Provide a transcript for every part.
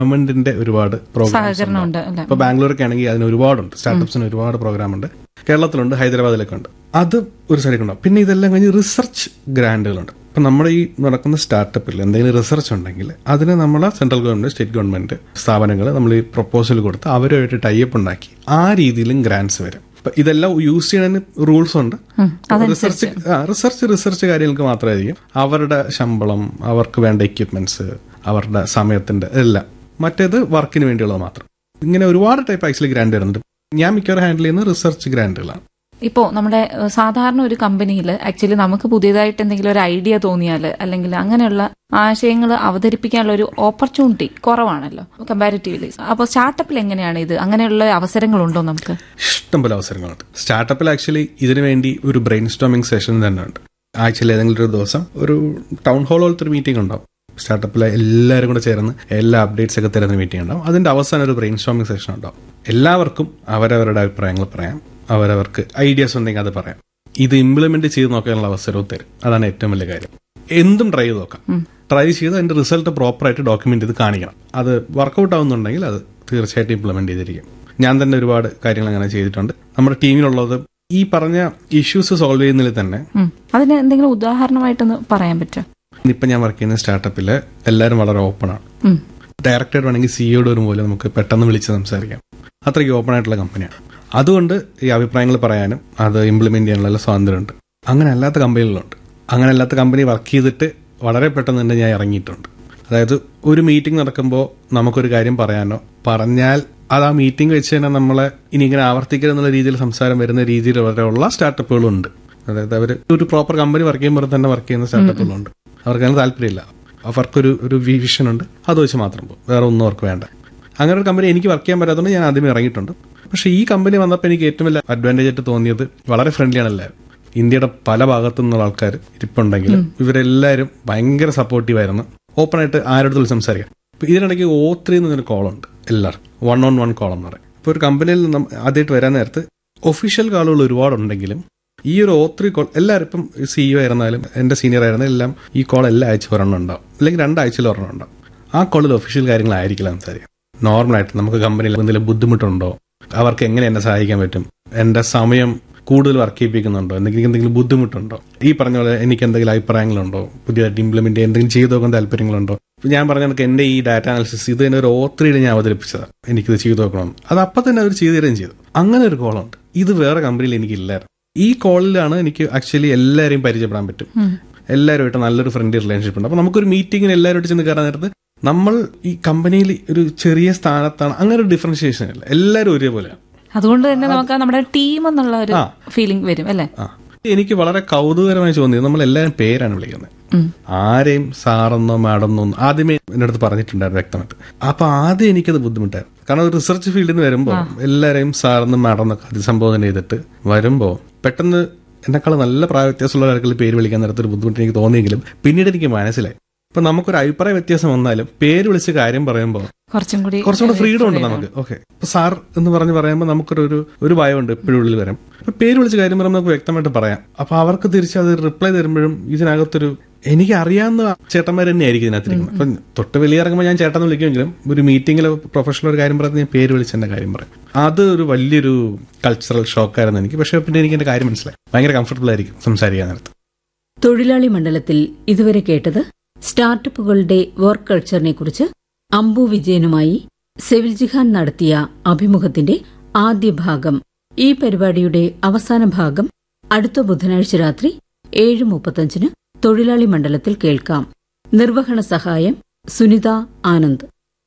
ഗവൺമെന്റിന്റെ ഒരുപാട് പ്രോഗ്രാംസ് സഹകരണമുണ്ട് അല്ലെ ഇപ്പൊ ബാംഗ്ലൂരൊക്കെ ആണെങ്കിൽ അതിന് ഒരുപാടുണ്ട് സ്റ്റാർട്ടപ്സിന് ഒരുപാട് പ്രോഗ്രാം ഉണ്ട് കേരളത്തിലുണ്ട് ഹൈദരാബാദിലൊക്കെ ഉണ്ട് അത് ഒരു സൈഡിൽ ഉണ്ടാവും പിന്നെ ഇതെല്ലാം കഴിഞ്ഞ് റിസർച്ച് ഗ്രാൻഡുകളുണ്ട് ഇപ്പൊ നമ്മുടെ ഈ നടക്കുന്ന സ്റ്റാർട്ടപ്പിൽ എന്തെങ്കിലും റിസർച്ച് ഉണ്ടെങ്കിൽ അതിന് നമ്മളെ സെൻട്രൽ ഗവൺമെന്റ് സ്റ്റേറ്റ് ഗവൺമെന്റ് സ്ഥാപനങ്ങൾ നമ്മൾ ഈ പ്രപ്പോസൽ കൊടുത്ത് അവരുമായിട്ട് ടൈപ്പ് ഉണ്ടാക്കി ആ രീതിയിലും ഗ്രാൻഡ്സ് വരും ഇപ്പൊ ഇതെല്ലാം യൂസ് ചെയ്യുന്നതിന് റൂൾസ് ഉണ്ട് റിസർച്ച് റിസർച്ച് റിസർച്ച് കാര്യങ്ങൾക്ക് മാത്രമായിരിക്കും അവരുടെ ശമ്പളം അവർക്ക് വേണ്ട എക്യുപ്മെന്റ്സ് അവരുടെ സമയത്തിന്റെ എല്ലാം മറ്റേത് വർക്കിന് വേണ്ടിയുള്ളത് മാത്രം ഇങ്ങനെ ഒരുപാട് ടൈപ്പ് ആക്ച്വലി ഗ്രാൻഡ് വരുന്നുണ്ട് ഞാൻ മിക്കവാറും ഹാൻഡിൽ ചെയ്യുന്ന റിസർച്ച് ഗ്രാൻഡുകളാണ് ഇപ്പോ നമ്മുടെ ഏഹ്, സാധാരണ ഒരു കമ്പനിയിൽ ആക്ച്വലി നമുക്ക് പുതിയതായിട്ട് എന്തെങ്കിലും ഒരു ഐഡിയ തോന്നിയാൽ അല്ലെങ്കിൽ അങ്ങനെയുള്ള ആശയങ്ങൾ അവതരിപ്പിക്കാനുള്ള ഒരു ഓപ്പർച്യൂണിറ്റി കുറവാണല്ലോ കമ്പാരിറ്റീവ്ലി അപ്പോൾ സ്റ്റാർട്ടപ്പിൽ എങ്ങനെയാണ് ഇത് അങ്ങനെയുള്ള അവസരങ്ങളുണ്ടോ നമുക്ക് ഇഷ്ടംപോലെ അവസരങ്ങളുണ്ട് സ്റ്റാർട്ടപ്പിൽ ആക്ച്വലി ഇതിനു വേണ്ടി ഒരു ബ്രെയിൻ സ്റ്റോമിംഗ് സെഷൻ തന്നെ ഉണ്ട് ആഴ്ചയിൽ ഏതെങ്കിലും ഒരു ദിവസം ഒരു ടൗൺ ഹാൾ പോലത്തെ ഒരു മീറ്റിംഗ് ഉണ്ടാവും സ്റ്റാർട്ടപ്പിലെ എല്ലാവരും കൂടെ ചേർന്ന് എല്ലാ അപ്ഡേറ്റ്സ് ഒക്കെ തരുന്ന മീറ്റിംഗ് ഉണ്ടാവും അതിന്റെ അവസാനം ഒരു ബ്രെയിൻ സ്റ്റോമിംഗ് സെഷൻ ഉണ്ടാവും എല്ലാവർക്കും അവരവരുടെ അഭിപ്രായങ്ങൾ പറയാം അവരവർക്ക് ഐഡിയാസ് ഉണ്ടെങ്കിൽ അത് പറയാം ഇത് ഇംപ്ലിമെന്റ് ചെയ്ത് നോക്കാനുള്ള അവസരവും തരും അതാണ് ഏറ്റവും വലിയ കാര്യം എന്തും ട്രൈ ചെയ്ത് നോക്കാം ട്രൈ ചെയ്ത് അതിന്റെ റിസൾട്ട് പ്രോപ്പറായിട്ട് ഡോക്യുമെന്റ് ചെയ്ത് കാണിക്കണം അത് വർക്കൗട്ട് ആവുന്നുണ്ടെങ്കിൽ അത് തീർച്ചയായിട്ടും ഇംപ്ലിമെന്റ് ചെയ്തിരിക്കും ഞാൻ തന്നെ ഒരുപാട് കാര്യങ്ങൾ അങ്ങനെ ചെയ്തിട്ടുണ്ട് നമ്മുടെ ടീമിലുള്ളത് ഈ പറഞ്ഞ ഇഷ്യൂസ് സോൾവ് ചെയ്യുന്നതിൽ തന്നെ ഉം. അതിന് എന്തെങ്കിലും ഉദാഹരണമായിട്ടൊന്ന് പറയാൻ പറ്റുമോ ഇപ്പൊ ഞാൻ വർക്ക് ചെയ്യുന്ന സ്റ്റാർട്ടപ്പില് എല്ലാവരും വളരെ ഓപ്പൺ ആണ് ഉം. ഡയറക്ടർ വേണമെങ്കിൽ സിഇയോട് വരും പോലെ നമുക്ക് പെട്ടെന്ന് വിളിച്ച് സംസാരിക്കാം അത്രയ്ക്ക് ഓപ്പൺ ആയിട്ടുള്ള കമ്പനിയാണ് അതുകൊണ്ട് ഈ അഭിപ്രായങ്ങൾ പറയാനും അത് ഇംപ്ലിമെന്റ് ചെയ്യാനുള്ള സ്വാതന്ത്ര്യമുണ്ട് അങ്ങനെ അല്ലാത്ത കമ്പനികളുണ്ട് അങ്ങനെ അല്ലാത്ത കമ്പനി വർക്ക് ചെയ്തിട്ട് വളരെ പെട്ടെന്ന് തന്നെ ഞാൻ ഇറങ്ങിയിട്ടുണ്ട് അതായത് ഒരു മീറ്റിംഗ് നടക്കുമ്പോൾ നമുക്കൊരു കാര്യം പറയാനോ പറഞ്ഞാൽ അത് ആ മീറ്റിംഗ് വെച്ച് തന്നെ നമ്മളെ ഇനി ഇങ്ങനെ ആവർത്തിക്കുക എന്നുള്ള രീതിയിൽ സംസാരം വരുന്ന രീതിയിൽ വരെയുള്ള സ്റ്റാർട്ടപ്പുകളുണ്ട് അതായത് അവർ ഒരു പ്രോപ്പർ കമ്പനി വർക്ക് ചെയ്യുമ്പോൾ തന്നെ വർക്ക് ചെയ്യുന്ന സ്റ്റാർട്ടപ്പുകളുണ്ട് അവർക്ക് അങ്ങനെ താല്പര്യമില്ല അവർക്കൊരു ഒരു വിഷൻ ഉണ്ട് അത് വെച്ച് മാത്രം പോകും വേറെ ഒന്നും അവർക്ക് വേണ്ട അങ്ങനെ ഒരു കമ്പനി എനിക്ക് വർക്ക് ചെയ്യാൻ പറ്റാത്തതുകൊണ്ട് ഞാൻ ആദ്യമേ ഇറങ്ങിയിട്ടുണ്ട് പക്ഷെ ഈ കമ്പനി വന്നപ്പോൾ എനിക്ക് ഏറ്റവും വലിയ അഡ്വാൻറ്റേജ് ആയിട്ട് തോന്നിയത് വളരെ ഫ്രണ്ട്ലിയാണ് എല്ലാവരും ഇന്ത്യയുടെ പല ഭാഗത്തു നിന്നുള്ള ആൾക്കാർ ഇരിപ്പുണ്ടെങ്കിലും ഇവരെല്ലാവരും ഭയങ്കര സപ്പോർട്ടീവായിരുന്നു ഓപ്പൺ ആയിട്ട് ആരോടും സംസാരിക്കാം ഇപ്പൊ ഇതിനിടയ്ക്ക് ഓ ത്രീ എന്നൊരു കോളുണ്ട് എല്ലാവർക്കും വൺ ഓൺ വൺ കോളം എന്ന് പറയും ഇപ്പൊ ഒരു കമ്പനിയിൽ നിന്നും ആദ്യമായിട്ട് വരാൻ നേരത്ത് ഒഫീഷ്യൽ കാളുകൾ ഒരുപാടുണ്ടെങ്കിലും ഈ ഒരു ഓ ത്രീ കോൾ എല്ലാവരും ഇപ്പം സിഇഒ ആയിരുന്നാലും എന്റെ സീനിയർ ആയിരുന്നാലും എല്ലാം ഈ കോൾ എല്ലാ ആഴ്ച ഒരെണ്ണം ഉണ്ടാവും അല്ലെങ്കിൽ രണ്ടാഴ്ചയിൽ ഒരെണ്ണം ഉണ്ടാവും ആ കോളിൽ ഒഫീഷ്യൽ കാര്യങ്ങളായിരിക്കില്ല സംസാരിക്കാം നോർമലായിട്ട് നമുക്ക് കമ്പനിയിൽ എന്തെങ്കിലും ബുദ്ധിമുട്ടുണ്ടോ അവർക്ക് എങ്ങനെ എന്നെ സഹായിക്കാൻ പറ്റും എന്റെ സമയം കൂടുതൽ വർക്ക് ചെയ്യിപ്പിക്കുന്നുണ്ടോ എന്തെങ്കിലും എന്തെങ്കിലും ബുദ്ധിമുട്ടുണ്ടോ ഈ പറഞ്ഞ പോലെ എനിക്ക് എന്തെങ്കിലും അഭിപ്രായങ്ങളുണ്ടോ പുതിയതായിട്ട് ഇംപ്ലിമെന്റ് ചെയ്യാൻ എന്തെങ്കിലും ചെയ്തു നോക്കാൻ താല്പര്യങ്ങളുണ്ടോ ഇപ്പൊ ഞാൻ പറഞ്ഞ കണക്ക് എന്റെ ഈ ഡാറ്റ അനാലിസിസ് ഇത് തന്നെ ഒരു ഓത്രിയിൽ ഞാൻ അവതരിപ്പിച്ചതാണ് എനിക്കിത് ചെയ്തു നോക്കണം അത് അപ്പൊ തന്നെ അവർ ചെയ്തു തരുകയും ചെയ്തു അങ്ങനെ ഒരു കോളുണ്ട് ഇത് വേറെ കമ്പനിയിൽ എനിക്കില്ലായിരുന്നു ഈ കോളിലാണ് എനിക്ക് ആക്ച്വലി എല്ലാവരെയും പരിചയപ്പെടാൻ പറ്റും എല്ലാവരുമായിട്ട് നല്ലൊരു ഫ്രണ്ട്ലി റിലേഷൻഷിപ്പ് ഉണ്ട് അപ്പൊ നമുക്കൊരു മീറ്റിംഗിന് എല്ലാവരുമായിട്ട് ചെന്ന് കയറാൻ നേരത്ത് നമ്മൾ ഈ കമ്പനിയിൽ ഒരു ചെറിയ സ്ഥാനത്താണ് അങ്ങനെ ഒരു ഡിഫറൻഷിയേഷൻ ഇല്ല എല്ലാവരും ഒരേപോലെയാണ് അതുകൊണ്ട് തന്നെ നമുക്ക് നമ്മുടെ ടീം എന്നുള്ള ഒരു ആ. ഫീലിംഗ് വരും അല്ലെ ആ എനിക്ക് വളരെ കൗതുകരമായി തോന്നിയത് നമ്മൾ എല്ലാവരും പേരാണ് വിളിക്കുന്നത് ഉം. ആരെയും സാറെന്നോ മാഡമെന്നോ ഒന്നും ആദ്യമേ എന്റെ അടുത്ത് പറഞ്ഞിട്ടുണ്ടായിരുന്നു വ്യക്തമായിട്ട് അപ്പൊ ആദ്യം എനിക്കത് ബുദ്ധിമുട്ടായിരുന്നു കാരണം ഒരു റിസർച്ച് ഫീൽഡിൽ നിന്ന് വരുമ്പോൾ എല്ലാവരെയും സാറെന്നും മാഡം എന്നൊക്കെ അഭിസംബോധന ചെയ്തിട്ട് വരുമ്പോൾ പെട്ടെന്ന് എന്നെക്കാൾ നല്ല പ്രായ വ്യത്യാസമുള്ള ഒരാൾക്ക് പേര് വിളിക്കാൻ നേരത്തെ ഒരു ബുദ്ധിമുട്ട് എനിക്ക് തോന്നിയെങ്കിലും പിന്നീട് എനിക്ക് മനസ്സിലായി ഇപ്പൊ നമുക്കൊരു അഭിപ്രായ വ്യത്യാസം വന്നാലും പേര് വിളിച്ച് കാര്യം പറയുമ്പോൾ കുറച്ചും കൂടി കുറച്ചും കൂടെ ഫ്രീഡം ഉണ്ട് നമുക്ക് ഓക്കെ ഇപ്പൊ സാർ എന്ന് പറഞ്ഞ് പറയുമ്പോൾ നമുക്കൊരു ഒരു ഒരു ഭയമുണ്ട് എപ്പോഴും ഉള്ളിൽ വരും അപ്പൊ പേര് വിളിച്ച് കാര്യം പറയുമ്പോൾ നമുക്ക് വ്യക്തമായിട്ട് പറയാം അപ്പൊ അവർക്ക് തിരിച്ച് അത് റിപ്ലൈ തരുമ്പോഴും ഇതിനകത്തൊരു എനിക്ക് അറിയാവുന്ന ചേട്ടന്മാർ തന്നെ ആയിരിക്കും ഇതിനകത്തിരിക്കുന്നത് അപ്പൊ തൊട്ട് വെളിയിറങ്ങുമ്പോൾ ഞാൻ ചേട്ടൻ വിളിക്കുമെങ്കിലും ഒരു മീറ്റിംഗിൽ പ്രൊഫഷണൽ ഒരു കാര്യം പറയുന്നത് ഞാൻ പേര് വിളിച്ച് എന്റെ കാര്യം പറയും അത് ഒരു വലിയൊരു കൾച്ചറൽ ഷോക്കായിരുന്നു എനിക്ക് പക്ഷെ പിന്നെ എനിക്ക് എന്റെ കാര്യം മനസ്സിലായി ഭയങ്കര കംഫർട്ടബിൾ ആയിരിക്കും സംസാരിക്കാൻ നേരത്ത് തൊഴിലാളി മണ്ഡലത്തിൽ ഇതുവരെ കേട്ടത് സ്റ്റാർട്ടപ്പുകളുടെ വർക്ക് കൾച്ചറിനെ കുറിച്ച് അംബു വിജയനുമായി സെവിൽ ജിഹാൻ നടത്തിയ അഭിമുഖത്തിന്റെ ആദ്യ ഭാഗം ഈ പരിപാടിയുടെ അവസാന ഭാഗം അടുത്ത ബുധനാഴ്ച രാത്രി ഏഴ് മുപ്പത്തഞ്ചിന് തൊഴിലാളി മണ്ഡലത്തിൽ കേൾക്കാം നിർവഹണ സഹായം സുനിത ആനന്ദ്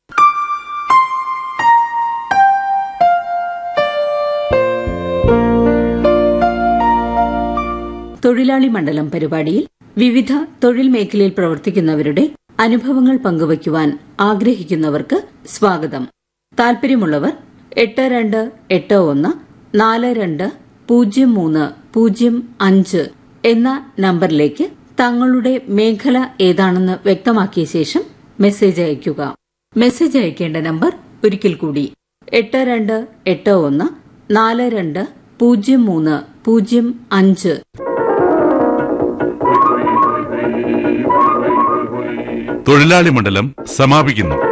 തൊഴിലാളി മണ്ഡലം പരിപാടിയിൽ വിവിധ തൊഴിൽ മേഖലയിൽ പ്രവർത്തിക്കുന്നവരുടെ അനുഭവങ്ങൾ പങ്കുവയ്ക്കുവാൻ ആഗ്രഹിക്കുന്നവർക്ക് സ്വാഗതം താൽപര്യമുള്ളവർ എട്ട് രണ്ട് എട്ട് ഒന്ന് നാല് രണ്ട് പൂജ്യം മൂന്ന് പൂജ്യം അഞ്ച് എന്ന നമ്പറിലേക്ക് തങ്ങളുടെ മേഖല ഏതാണെന്ന് വ്യക്തമാക്കിയ ശേഷം മെസ്സേജ് അയയ്ക്കുക മെസ്സേജ് അയക്കേണ്ട നമ്പർ ഒരിക്കൽ കൂടി എട്ട് രണ്ട് എട്ട് ഒന്ന് നാല് രണ്ട് പൂജ്യം മൂന്ന് പൂജ്യം അഞ്ച് തൊഴിലാളി മണ്ഡലം സമാപിക്കുന്നു